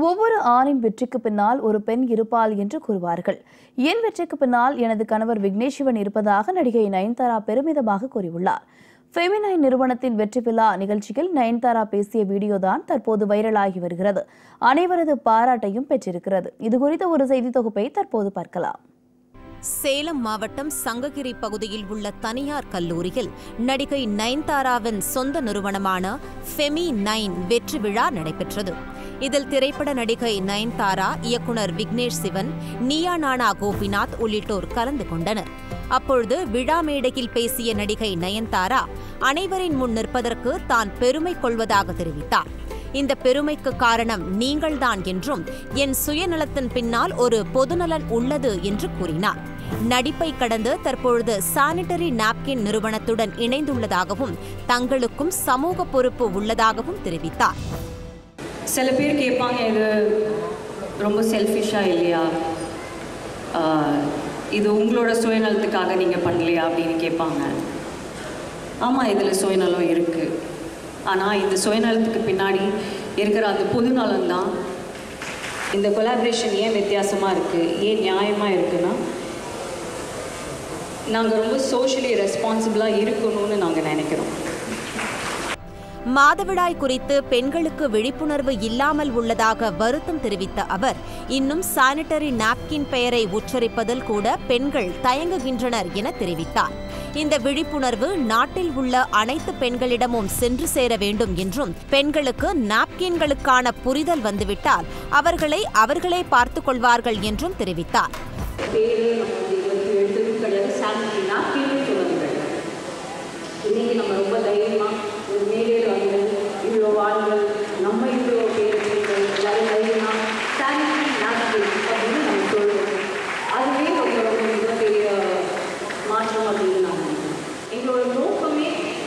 ஒவ்வொரு ஆணின் வெற்றிக்கு பின்னால் ஒரு பெண் இருப்பாள் என்று கூறுவார்கள் என் வெற்றிக்கு பின்னால் எனது கணவர் விக்னேஷ் சிவன் இருப்பதாக நடிகை நயன்தாரா பெருமிதமாக கூறியுள்ளார் ஃபெமினைன் நிறுவனத்தின் வெற்றி விழா நிகழ்ச்சியில் நயன்தாரா பேசிய வீடியோ தான் தற்போது வைரலாகி வருகிறது அனைவரது பாராட்டையும் பெற்றிருக்கிறது இது குறித்த ஒரு செய்தி தொகுப்பை தற்போது பார்க்கலாம் சேலம் மாவட்டம் சங்ககிரி பகுதியில் உள்ள தனியார் கல்லூரியில் நடிகை நயன்தாராவின் சொந்த நிறுவனமான ஃபெமி நைன் வெற்றி விழா நடைபெற்றது இதில் திரைப்பட நடிகை நயன்தாரா இயக்குனர் விக்னேஷ் சிவன் நியா நானா கோபிநாத் உள்ளிட்டோர் கலந்து கொண்டனர் அப்பொழுது விழா மேடையில் பேசிய நடிகை நயன்தாரா அனைவரின் முன் நிற்பதற்கு தான் பெருமை கொள்வதாக தெரிவித்தார் இந்த பெருமைக்கு காரணம் நீங்கள்தான் என்றும் என் சுயநலத்தின் பின்னால் ஒரு பொதுநலன் உள்ளது என்று கூறினார் நடிப்பை கடந்து தற்பொழுது சானிட்டரி நாப்கின் நிறுவனத்துடன் இணைந்துள்ளதாகவும் தங்களுக்கும் சமூக பொறுப்பு உள்ளதாகவும் தெரிவித்தார் சில பேர் கேட்பாங்க இது ரொம்ப செல்ஃபிஷாக இல்லையா ஆஹ், இது உங்களோட சுயநலத்துக்காக நீங்கள் பண்ணலையா அப்படின்னு கேட்பாங்க ஆமாம் இதில் சுயநலம் இருக்குது ஆனால் இந்த சுயநலத்துக்கு பின்னாடி இருக்கிற அந்த பொதுநலம் தான் இந்த கொலாபரேஷன் ஏன் வித்தியாசமாக இருக்குது ஏன் நியாயமாக இருக்குன்னா நாங்கள் ரொம்ப சோஷியலி ரெஸ்பான்சிபிளாக இருக்கணும்னு நாங்கள் நினைக்கிறோம் மாதவிடாய் குறித்து பெண்களுக்கு விழிப்புணர்வு இல்லாமல் உள்ளதாக வருத்தம் தெரிவித்த அவர் இன்னும் சானிட்டரி நாப்கின் பெயரை உச்சரிப்பதில் கூட பெண்கள் தயங்குகின்றனர் என தெரிவித்தார் இந்த விழிப்புணர்வு நாட்டில் உள்ள அனைத்து பெண்களிடமும் சென்று சேர வேண்டும் என்றும் பெண்களுக்கு நாப்கின்களுக்கான புரிதல் வந்துவிட்டால் அவர்களை அவர்களே பார்த்துக் கொள்வார்கள் என்றும் தெரிவித்தார் பேரு நம்ம வந்து இவருக்கு எழுதுறது கிடையாது சானிட்டரி நாப்கின்னு சொல்லுறது கிடையாது இன்னைக்கு நம்ம ரொம்ப தைரியமாக ஒரு மேடையில் வந்து இவ்வளோ ஆண்கள் நம்ம இவ்வளோ பேர் பெண்கள் எல்லாரும் தைரியமாக சானிட்டரி நாப்கின் அப்படின்னு நம்ம சொல்லுவோம் அதுவே ரொம்ப ரொம்ப மிகப்பெரிய மாற்றம் அப்படின்னு நான் நினைக்கிறேன் எங்களோட நோக்கமே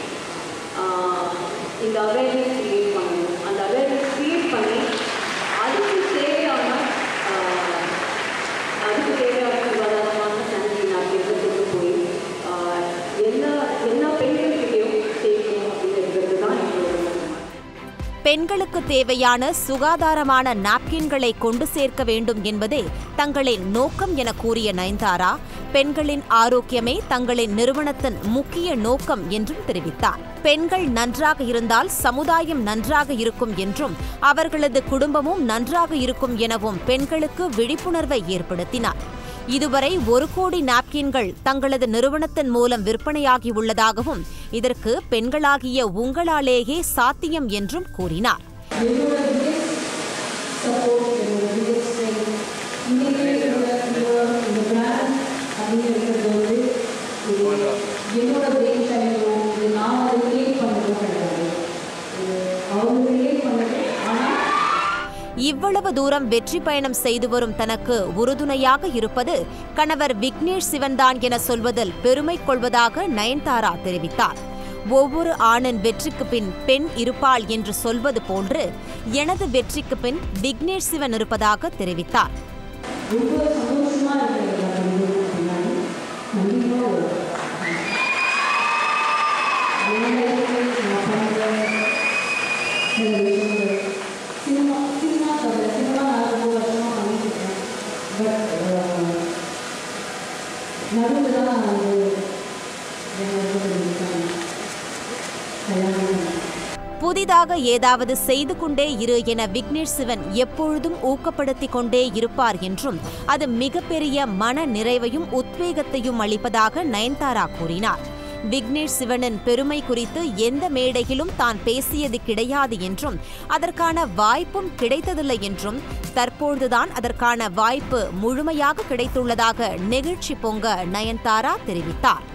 ஆஹ், இந்த அவேர்னஸ் கிரியேட் பண்ணணும் அந்த அவேர்னஸ் கிரியேட் பண்ணி அதுக்கு தேவையான ஆஹ், அதுக்கு தேவையான சுகாதாரமான சானிட்டரி நாப்கின்ஸை கொண்டு போய் ஆஹ், எல்லா எல்லா பெண்கள்கிட்டையும் சேர்க்கணும் அப்படிங்கிறது தான் எங்களோட நோக்கம். பெண்களுக்கு தேவையான சுகாதாரமான நாப்கின்களை கொண்டு சேர்க்க வேண்டும் என்பதே தங்களின் நோக்கம் என கூறிய நயன்தாரா பெண்களின் ஆரோக்கியமே தங்களின் நிறுவனத்தின் முக்கிய நோக்கம் என்றும் தெரிவித்தார் பெண்கள் நன்றாக இருந்தால் சமுதாயம் நன்றாக இருக்கும் என்றும் அவர்களது குடும்பமும் நன்றாக இருக்கும் எனவும் பெண்களுக்கு விழிப்புணர்வை ஏற்படுத்தினார் இதுவரை ஒரு கோடி நாப்கின்கள் தங்களது நிறுவனத்தின் மூலம் விற்பனையாகி உள்ளதாகவும் இதற்கு பெண்களாகிய உங்களாலேயே சாத்தியம் என்றும் கூறினார் என்னோட biggest support, என்னோட biggest strength, இன்னைக்கு இந்த இந்த இந்த brand அப்படிங்கிறது வந்து இது என்னோட brain time-ஓ, இது நான் அதை create பண்ணதும் கிடையாது. இது அவங்க create பண்ணது, ஆனா இவ்வளவு தூரம் வெற்றி பயணம் செய்து வரும் தனக்கு உறுதுணையாக இருப்பது கணவர் விக்னேஷ் சிவன்தான் என சொல்வதில் பெருமை கொள்வதாக நயன்தாரா தெரிவித்தார் ஒவ்வொரு ஆணின் வெற்றிக்கு பின் பெண் இருப்பாள் என்று சொல்வது போன்று எனது வெற்றிக்கு பின் விக்னேஷ் சிவன் இருப்பதாக தெரிவித்தார் ரொம்ப சந்தோஷமா இருக்கிறது அப்படின்னு பின்னாடி கண்டிப்பா ஒரு என் life-ல நான் பண்ற சில விஷயங்கள் சினிமா சினிமா தவிர சினிமா நான் ரொம்ப வருஷமா பண்ணிட்டு இருக்கேன் பட் நடுவில் தான் நான் வந்து என் husband கல்யாணம் பண்ணேன் புதிதாக ஏதாவது செய்து கொண்டே இரு என விக்னேஷ் சிவன் எப்பொழுதும் ஊக்கப்படுத்திக் கொண்டே இருப்பார் என்றும் அது மிகப்பெரிய மன நிறைவையும் உத்வேகத்தையும் அளிப்பதாக நயன்தாரா கூறினார் விக்னேஷ் சிவனின் பெருமை குறித்து எந்த மேடையிலும் தான் பேசியது கிடையாது என்றும் அதற்கான வாய்ப்பும் கிடைத்ததில்லை என்றும் தற்பொழுதுதான் அதற்கான வாய்ப்பு முழுமையாக கிடைத்துள்ளதாக நெகிழ்ச்சி பொங்க நயன்தாரா தெரிவித்தார்